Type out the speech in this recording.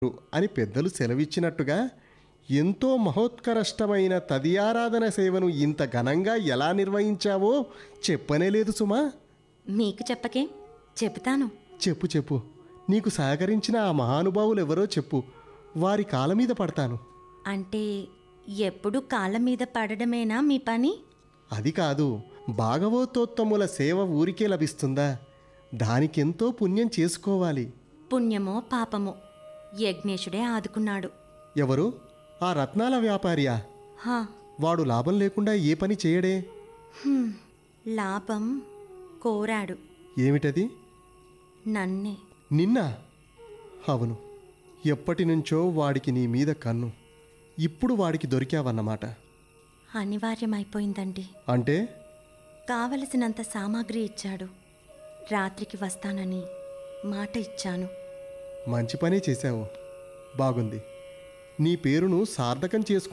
అని పెద్దలు సెలవిచ్చినట్టుగా ఎంతో మహోత్కరష్టమైన తదియారాధన సేవను ఇంత ఘనంగా ఎలా నిర్వహించావో చెప్పనే లేదు సుమా మీకు చెప్పకే చెబుతాను చెప్పు చెప్పు నీకు సహకరించిన ఆ మహానుభావులు ఎవరో చెప్పు వారి కాళ్ళ మీద పడతాను అంటే ఎప్పుడు కాళ్ళ మీద పడడమేనా మీ పని అది కాదు భాగవతోత్తముల సేవ ఊరికే లభిస్తుందా దానికెంతో పుణ్యం చేసుకోవాలి పుణ్యమో పాపమో యజ్ఞేశుడే ఆదుకున్నాడు ఎవరు ఆ రత్నాల వ్యాపారియా హా వాడు లాభం లేకుండా ఏ పని చేయడే హ్మ్, లాభం కోరాడు ఏమిటది నన్నే నిన్న అవును ఎప్పటి నుంచో వాడికి నీ మీద కన్ను ఇప్పుడు వాడికి దొరికావన్నమాట అనివార్యమైపోయిందండి అంటే కావలసినంత సామాగ్రి ఇచ్చాడు రాత్రికి వస్తానని మాట ఇచ్చాను మంచి పనే చేశావు బాగుంది నీ పేరును సార్థకం చేసుకు